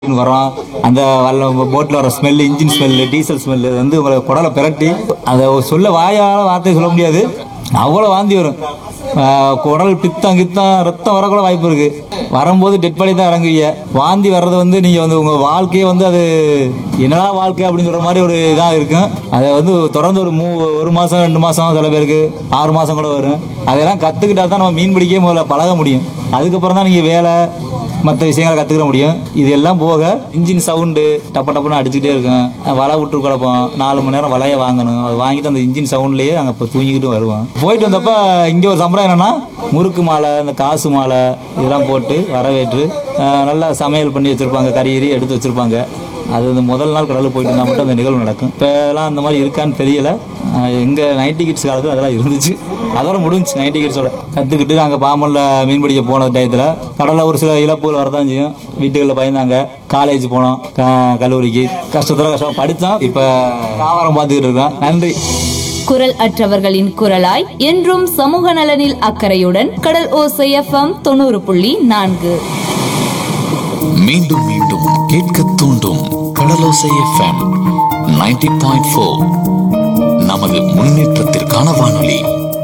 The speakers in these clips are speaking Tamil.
வரும் அந்த வல்ல போட்டில் வர smell engine smell diesel smell வந்து உங்களை குடலை பிரட்டி அதை சொல்ல வாயால் வார்த்தை சொல்ல முடியாது அவ்வளோ வாந்தி வரும் ஆஹ் குடல் பித்தம் கித்தம் ரத்தம் வரக்கூட வாய்ப்பு இருக்கு வரும்போது டெட் பாடி தான் இறங்குவீங்க வாந்தி வர்றது வந்து நீங்கள் வந்து உங்கள் வாழ்க்கையே வந்து அது என்னடா வாழ்க்கை அப்படின்னு சொல்கிற மாதிரி ஒரு இதாக இருக்கும் அதை வந்து தொடர்ந்து ஒரு மூ ஒரு மாதம் ரெண்டு மாதம் சில பேருக்கு ஆறு மாதம் கூட வரும் அதெல்லாம் கற்றுக்கிட்டா தான் நம்ம மீன் பிடிக்கவே முதல்ல பழக முடியும் அதுக்கப்புறம் தான் நீங்கள் வேலை மற்ற விஷயங்களை கற்றுக்கிற முடியும் இது எல்லாம் போக இன்ஜின் சவுண்டு டப்ப டப்புன்னு அடிச்சுக்கிட்டே இருக்கும் வலை விட்டு கிடப்போம் நாலு மணி நேரம் வலையை வாங்கணும் அது வாங்கிட்டு அந்த இன்ஜின் சவுண்ட்லேயே நாங்கள் இப்போ தூங்கிக்கிட்டு வருவோம் போயிட்டு வந்தப்போ இங்கே ஒரு சம்பிரதாயம் என்னன்னா முறுக்கு மாலை இந்த காசு மாலை இதெல்லாம் போட்டு வரவேற்று அஹ், நல்லா சமையல் பண்ணி வச்சுருப்பாங்க கறி கறி எடுத்து வச்சுருப்பாங்க அது வந்து முதல் நாள் கடலுக்கு போயிட்டு இருந்தால் மட்டும் அந்த நிகழ்வு நடக்கும் இப்போலாம் அந்த மாதிரி இருக்கான்னு தெரியல எங்கள் நைன்டி கிட்ஸ் காலத்தில் அதெல்லாம் இருந்துச்சு அதோட முடிஞ்சுச்சு நைன்டி கிட்ஸோட கற்றுக்கிட்டு நாங்கள் பாம்பனில் மீன் பிடிக்க போன டயத்தில் கடலில் ஒரு சில இழப்புகள் வரதான் செய்யும் வீட்டுகளில் பயந்தாங்க காலேஜ் போனோம் க- கல்லூரிக்கு கஷ்டத்தில் கஷ்டம் படித்தோம் இப்போ வியாபாரம் பார்த்துக்கிட்டு இருக்கோம் நன்றி குரல் அற்றவர்களின் குரலாய் என்றும் சமூக நலனில் அக்கறையுடன் கடல் ஓசை எஃப்எம் தொண்ணூறு புள்ளி நான்கு மீண்டும் மீண்டும் கேட்க தூண்டும் கடலோசை எஃப்எம் 90.4 பாயிண்ட் நமது முன்னேற்றத்திற்கான வானொலி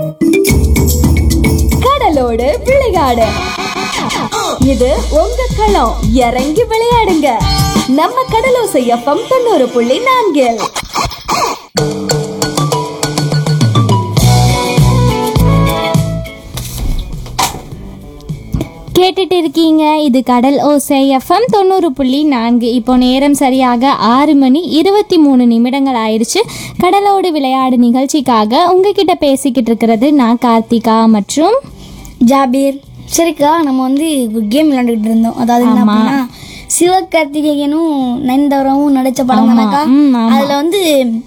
கடலோடு விளையாடு இது உங்க களம் இறங்கி விளையாடுங்க நம்ம கடலோசை எஃப்எம் தொண்ணூறு புள்ளி நான்கில் கேட்டுட்டு இருக்கீங்க இது கடல் ஓசை எஃப்எம் தொண்ணூறு புள்ளி நான்கு இப்போ நேரம் சரியாக ஆறு மணி இருபத்தி மூணு நிமிடங்கள் ஆயிடுச்சு கடலோடு விளையாடு நிகழ்ச்சிக்காக உங்ககிட்ட பேசிக்கிட்டு இருக்கிறது நான் கார்த்திகா மற்றும் ஜாபீர் சரிக்கா நம்ம வந்து ஒரு கேம் விளையாண்டுக்கிட்டு இருந்தோம் அதாவது என்ன ஆமா. அப்படின்னா சிவகார்த்திகேயனும் நயன்தாராவும் நடிச்ச படம் தானக்கா ம், ஆமா. அதுல வந்து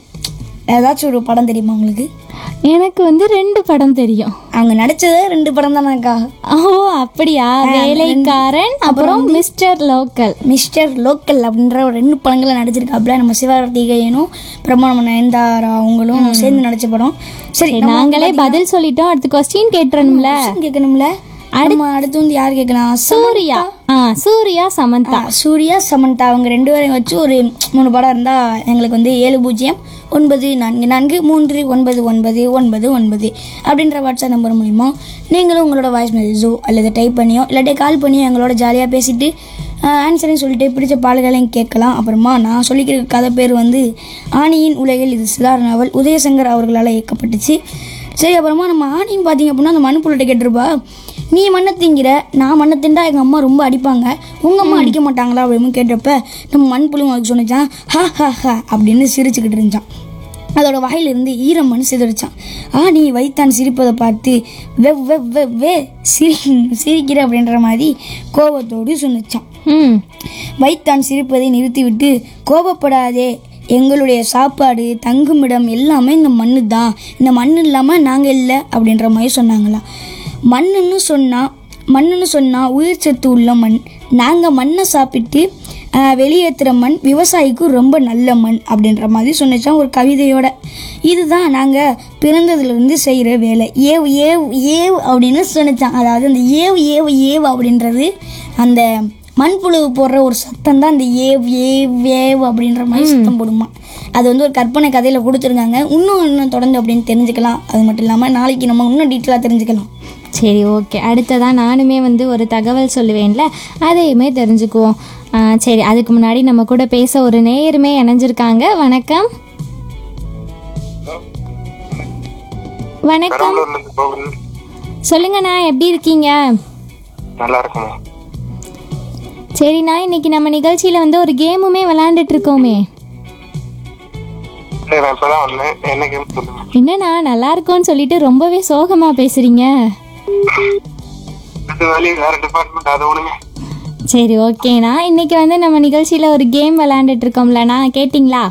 ஏதாச்சும் ஒரு படம் தெரியுமா உங்களுக்கு எனக்கு வந்து ரெண்டு படம் தெரியும் அவங்க நடிச்சதே ரெண்டு படம் தானக்கா ஓ அப்படியா வேலைக்காரன் அப்புறம் மிஸ்டர் லோக்கல் மிஸ்டர் லோக்கல் அப்படின்ற ஒரு ரெண்டு படங்களை நடிச்சிருக்காப்புல நம்ம சிவகார்த்திகேயனும் அப்புறமா நம்ம நயன்தாரா அவங்களும் சேர்ந்து நடிச்ச படம் சரி நம்ம நாங்களே பதில் சொல்லிட்டோம் அடுத்த கொஸ்டின் கேட்டுறணும்ல question கேட்கணும்ல நம்ம அடுத்து வந்து யார் கேட்கலாம் சூர்யா ஆ சூர்யா சமந்தா ஆ, சூர்யா சமந்தா அவங்க ரெண்டு பேரையும் வச்சு ஒரு மூணு படம் இருந்தால் எங்களுக்கு வந்து ஏழு பூஜ்ஜியம் ஒன்பது நான்கு நான்கு மூன்று ஒன்பது ஒன்பது ஒன்பது ஒன்பது அப்படின்ற வாட்ஸ்அப் நம்பர் மூலிமா நீங்களும் உங்களோட வாய்ஸ் மெசேஜோ அல்லது டைப் பண்ணியோ இல்லாட்டி கால் பண்ணியோ எங்களோட ஜாலியாக பேசிட்டு ஆன்சரையும் சொல்லிட்டு பிடிச்ச பாடல்களையும் கேட்கலாம் அப்புறமா நான் சொல்லிக்கிற கதை பேர் வந்து ஆணியின் உலகில் இது சிலார் நாவல் உதயசங்கர் அவர்களால் இயக்கப்பட்டுச்சு சரி அப்புறமா நம்ம ஆணின்னு பார்த்தீங்க அப்படின்னா அந்த மனுப்புள்ளிட்ட கேட்டிருப்பா நீ மண்ணை திங்கிற நான் மண்ணை திண்டா எங்கள் அம்மா ரொம்ப அடிப்பாங்க உங்கள் அம்மா அடிக்க மாட்டாங்களா அப்படின்னு கேட்டப்ப நம்ம மண்புழு அதுக்கு சொன்னிச்சான் ஹா ஹா ஹா அப்படின்னு சிரிச்சுக்கிட்டு இருந்துச்சான் அதோட வாயிலிருந்து ஈரமண் சிதறிச்சான் ஆ நீ வைத்தான் சிரிப்பதை பார்த்து வெவ் வெவ் வெவ் வே சிரி சிரிக்கிற அப்படின்ற மாதிரி கோபத்தோடு சொன்னிச்சான் ம் வைத்தான் சிரிப்பதை நிறுத்திவிட்டு கோபப்படாதே எங்களுடைய சாப்பாடு தங்குமிடம் எல்லாமே இந்த மண்ணு தான் இந்த மண் இல்லாமல் நாங்கள் இல்லை அப்படின்ற மாதிரி சொன்னாங்களாம் மண்ணுன்னு சொன்னால் மண்ணுன்னு சொன்னால் உயிர் சத்து உள்ள மண் நாங்கள் மண்ணை சாப்பிட்டு ஆஹ், வெளியேற்றுற மண் விவசாயிக்கு ரொம்ப நல்ல மண் அப்படின்ற மாதிரி சொன்னிச்சான் ஒரு கவிதையோட இதுதான் நாங்கள் பிறந்ததுலேருந்து செய்கிற வேலை ஏவ் ஏவ் ஏவ் அப்படின்னு சொன்னிச்சான் அதாவது அந்த ஏவ் ஏவ் ஏவ் அப்படின்றது அந்த மண்புழு போடுற ஒரு சத்தம் தான் அந்த ஏவ் ஏவ் ஏவ் அப்படின்ற மாதிரி சத்தம் போடுமா அது வந்து ஒரு கற்பனை கதையில் கொடுத்துருக்காங்க இன்னும் இன்னும் தொடர்ந்து அப்படின்னு தெரிஞ்சுக்கலாம் அது மட்டும் இல்லாமல் நாளைக்கு நம்ம இன்னும் டீட்டெயிலாக தெரிஞ்சுக்கலாம் சரி ஓகே அடுத்ததாக நானுமே வந்து ஒரு தகவல் சொல்லுவேன்ல அதையுமே தெரிஞ்சுக்குவோம் ஆ, சரி அதுக்கு முன்னாடி நம்ம கூட பேச ஒரு நேயருமே இணைஞ்சிருக்காங்க வணக்கம் வணக்கம் பெரம்பலூர்ல இருந்து கோவில் சொல்லுங்கண்ணா எப்படி இருக்கீங்க நல்லா இருக்குமா சரிண்ணா இன்னைக்கு நம்ம நிகழ்ச்சியில் வந்து ஒரு கேமுமே விளையாண்டுட்டு இருக்கோமே இல்லை நான் இப்பதான் வந்தேன் என்ன கேம் சொல்லுங்க என்னண்ணா நல்லா இருக்கோன்னு சொல்லிட்டு ரொம்பவே சோகமாக பேசுறீங்க அது வேலையை வேற டிபார்ட்மெண்ட் அதை ஒண்ணுங்க சரி ஓகேண்ணா இன்னைக்கு வந்து நம்ம நிகழ்ச்சியில் ஒரு கேம் விளையாண்டுட்டு இருக்கோம்லண்ணா கேட்டிங்களா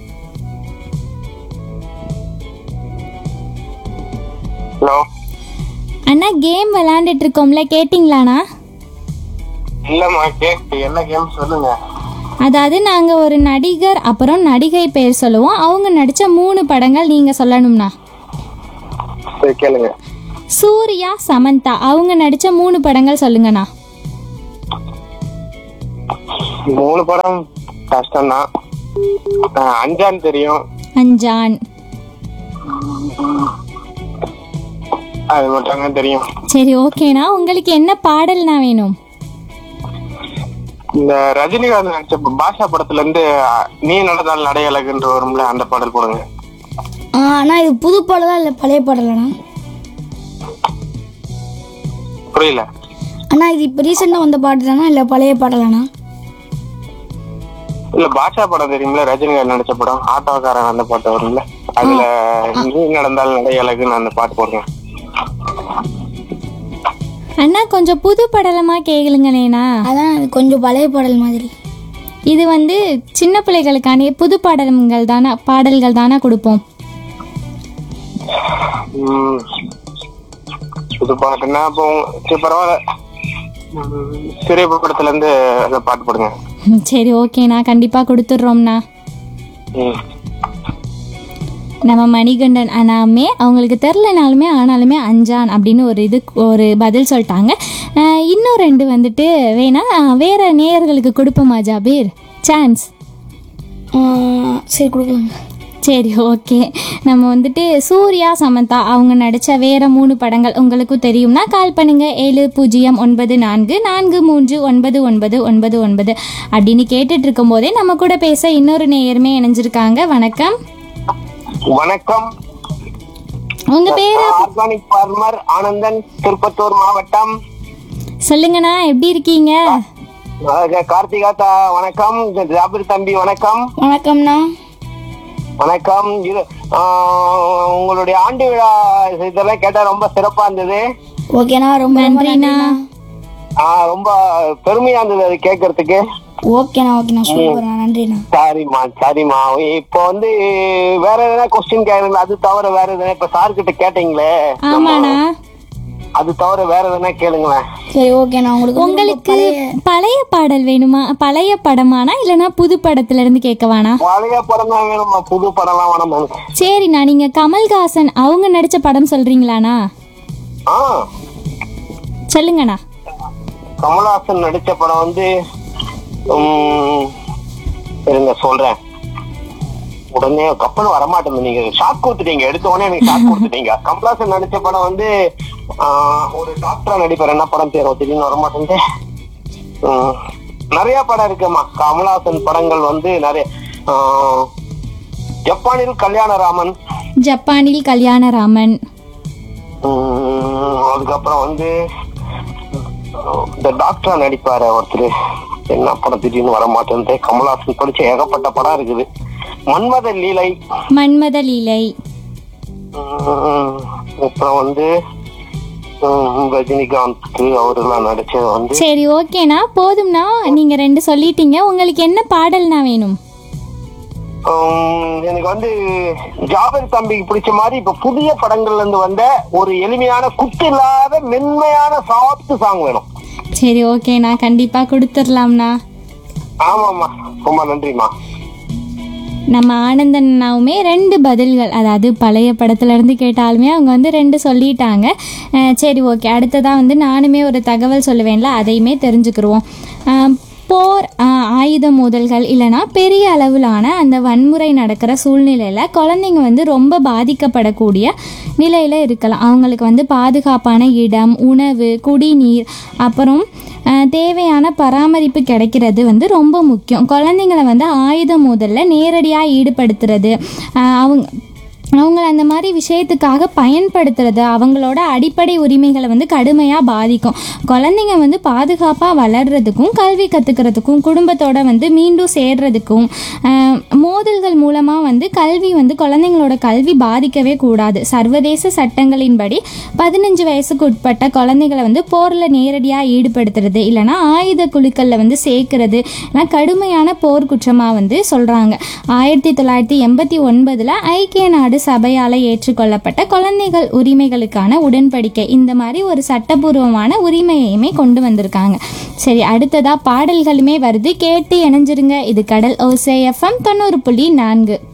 ஹலோ அண்ணா கேம் விளையாண்டுட்டு இருக்கோம்ல கேட்டிங்களாண்ணா இல்லம்மா கேக் என்ன கேம் சொல்லுங்க அதாவது நாங்கள் ஒரு நடிகர் அப்புறம் நடிகை பேர் சொல்லுவோம் அவங்க நடித்த மூணு படங்கள் நீங்கள் சொல்லணும்ண்ணா சரி கேளுங்க சூர்யா சமந்தா அவங்க நடித்த மூணு படங்கள் சொல்லுங்கண்ணா மூணு படம் கஷ்டம்தான் ஆஹ் அஞ்சான் தெரியும் அஞ்சான் அது மட்டும் தான் தெரியும் சரி ஓகேண்ணா உங்களுக்கு என்ன பாடல்னா வேணும் இந்த ரஜினிகாந்த் நடிச்ச பாஷா படத்துல இருந்து அஹ், நீ நடந்தால் நடை அழகுன்ற வரும்ல அந்த பாடல் போடுங்க ஆ, அண்ணா இது புது பாடலா இல்லை பழைய பாடலாண்ணா புரியல அண்ணா இது இப்போ ரீசெண்டாக வந்த பாட்டு தானா இல்லை பழைய பாடலாண்ணா இல்ல பாஷா படம் தெரியுமில ரஜினிகாந்த் நடிச்ச படம் ஆட்டோக்காரன் அந்த பாட்டு வரும்ல அதுல நீ நடந்தால் நடை அழகுன்னு அந்த பாட்டு போடுங்க அண்ணா கொஞ்சம் புது படலமாக கேளுங்களேண்ணா அதான் இது கொஞ்சம் பழைய பாடல் மாதிரி இது வந்து சின்ன பிள்ளைகளுக்கான புது பாடல்கள் தானே பாடல்கள் தானே கொடுப்போம் உம் புது பாட்டுன்னா அப்போ சரி பரவாயில்ல உம், சிறிய படத்துல இருந்து அந்த பாட்டு போடுங்க ம், சரி ஓகேண்ணா கண்டிப்பாக கொடுத்துட்றோம்ண்ணா ம் நம்ம மணிகண்டன் அண்ணாமே அவங்களுக்கு தெரிலனாலுமே ஆனாலுமே அஞ்சான் அப்படின்னு ஒரு இது ஒரு பதில் சொல்லிட்டாங்க அஹ், இன்னும் ரெண்டு வந்துட்டு வேணா அஹ், வேற நேயர்களுக்கு கொடுப்போமா ஜாபீர் சான்ஸ் ஆ, சரி கொடுக்கலாங்க சரி ஓகே நம்ம வந்துட்டு சூர்யா சமந்தா அவங்க நடித்த வேற மூணு படங்கள் உங்களுக்கும் தெரியும்னா கால் பண்ணுங்க ஏழு பூஜ்ஜியம் ஒன்பது நான்கு நான்கு மூன்று ஒன்பது ஒன்பது ஒன்பது ஒன்பது அப்படின்னு கேட்டுட்டு இருக்கும்போதே நம்ம கூட பேச இன்னொரு நேயருமே இணைஞ்சிருக்காங்க வணக்கம் வணக்கம் உங்க பேரு ஆர்கானிக் ஃபார்மர் ஆனந்தன் திருப்பத்தூர் மாவட்டம் சொல்லுங்கண்ணா எப்படி இருக்கீங்க அஹ் கார்த்திகா தா வணக்கம் ஜாபிர் தம்பி வணக்கம் வணக்கம்ண்ணா வணக்கம் இது ஆஹ் உங்களுடைய ஆண்டு விழா இதெல்லாம் கேட்டா ரொம்ப சிறப்பா இருந்தது ஓகேண்ணா ரொம்ப ரொம்ப நன்றிண்ணா ஆஹ் ரொம்ப பெருமையா இருந்தது அது கேட்கறதுக்கு ஓகேண்ணா ஓகேண்ணா சூப்பர்ண்ணா நன்றிண்ணா சரிம்மா சரிம்மா இப்போ வந்து வேற எதனா கொஸ்டின் கேக்குறீங்களா அது தவிர வேற எதனா இப்ப சார் கிட்ட கேட்டீங்களே ஆமாண்ணா அது தவிர வேற எதனா கேளுங்களேன் சரி ஓகேண்ணா உங்களுக்கு வந்து உங்களுக்கு பழைய பழைய பாடல் வேணுமா பழைய படமானா இல்லைன்னா புது படத்துல இருந்து கேட்கவானா பழைய படம் தான் வேணும்மா புது படம்லாம் வேணாம் எனக்கு. சரிண்ணா நீங்க கமல்ஹாசன் அவங்க நடிச்ச படம் சொல்றீங்களாண்ணா ஆ சொல்லுங்கண்ணா கமலஹாசன் நடிச்ச படம் வந்து உம், இருங்க சொல்றேன் உடனே கப்பல் வரமாட்டேன் நீங்க ஷாக் கொடுத்துட்டீங்க எடுத்த உடனே எனக்கு ஷாக் கொடுத்துட்டீங்க கமலஹாசன் நடிச்ச படம் வந்து ஆஹ், ஒரு டாக்டரா நடிப்பார் என்ன படம் பேரும் திடீர்னு வரமாட்டேன் உம், நிறைய படம் இருக்குமா கமலஹாசன் படங்கள் வந்து நிறைய ஆஹ், ஜப்பானில் கல்யாணராமன் ஜப்பானில் கல்யாணராமன் உம், அதுக்கப்புறம் வந்து இந்த டாக்டரா நடிப்பாரு ஒருத்தர் என்ன படம் திடீர்னு வர மாட்டேன்ட்டு கமலஹாசன் படிச்ச ஏகப்பட்ட படம் இருக்குது மன்மத லீலை மன்மத லீலை உம், அப்புறம் வந்து உம், ரஜினிகாந்த் அவரெல்லாம் நடிச்சது வந்து சரி ஓகேண்ணா போதும்ண்ணா நீங்க ரெண்டு சொல்லிட்டீங்க உங்களுக்கு என்ன பாடல்னா வேணும் உம், எனக்கு வந்து ஜாபர் தம்பிக்கு பிடிச்ச மாதிரி இப்ப புதிய படங்கள்ல இருந்து வந்த ஒரு எளிமையான குத்து இல்லாத மென்மையான சாஃப்ட் சாங் வேணும் சரி ஓகேண்ணா கண்டிப்பா கொடுத்துடலாம்ண்ணா ஆமாம்மா ரொம்ப நன்றிம்மா நம்ம ஆனந்தன் அண்ணாவுமே ரெண்டு பதில்கள் அதாவது பழைய படத்துல இருந்து கேட்டாலுமே அவங்க வந்து ரெண்டு சொல்லிட்டாங்க அஹ் சரி ஓகே அடுத்ததாக வந்து நானுமே ஒரு தகவல் சொல்லுவேன்ல அதையுமே தெரிஞ்சுக்கிருவோம் அஹ் போர் அஹ் ஆயுத மோதல்கள் இல்லைன்னா பெரிய அளவிலான அந்த வன்முறை நடக்கிற சூழ்நிலையில் குழந்தைங்க வந்து ரொம்ப பாதிக்கப்படக்கூடிய நிலையில் இருக்கலாம் அவங்களுக்கு வந்து பாதுகாப்பான இடம் உணவு குடிநீர் அப்புறம் அஹ், தேவையான பராமரிப்பு கிடைக்கிறது வந்து ரொம்ப முக்கியம் குழந்தைங்களை வந்து ஆயுத மோதல்ல நேரடியாக ஈடுபடுத்துறது அஹ், அவங்க அவங்கள அந்த மாதிரி விஷயத்துக்காக பயன்படுத்துறது அவங்களோட அடிப்படை உரிமைகளை வந்து கடுமையாக பாதிக்கும் குழந்தைங்க வந்து பாதுகாப்பாக வளர்றதுக்கும் கல்வி கற்றுக்கிறதுக்கும் குடும்பத்தோட வந்து மீண்டும் சேர்றதுக்கும் ஆஹ், மோதல்கள் மூலமாக வந்து கல்வி வந்து குழந்தைங்களோட கல்வி பாதிக்கவே கூடாது சர்வதேச சட்டங்களின்படி பதினஞ்சு வயசுக்கு உட்பட்ட குழந்தைகளை வந்து போரில் நேரடியாக ஈடுபடுத்துறது இல்லைன்னா ஆயுத குழுக்களில் வந்து சேர்க்கறது எல்லாம் கடுமையான போர் குற்றமாக வந்து சொல்கிறாங்க ஆயிரத்தி தொள்ளாயிரத்தி எண்பத்தி ஒன்பதில் ஐக்கிய நாடு சபையால் ஏற்றுக்கொள்ளப்பட்ட குழந்தைகள் உரிமைகளுக்கான உடன்படிக்கை இந்த மாதிரி ஒரு சட்டபூர்வமான உரிமையுமே கொண்டு வந்திருக்காங்க சரி அடுத்ததா பாடல்களுமே வருது கேட்டு இணைஞ்சிருங்க இது கடல் ஓசே எஃப்எம் தொண்ணூறு புள்ளி நான்கு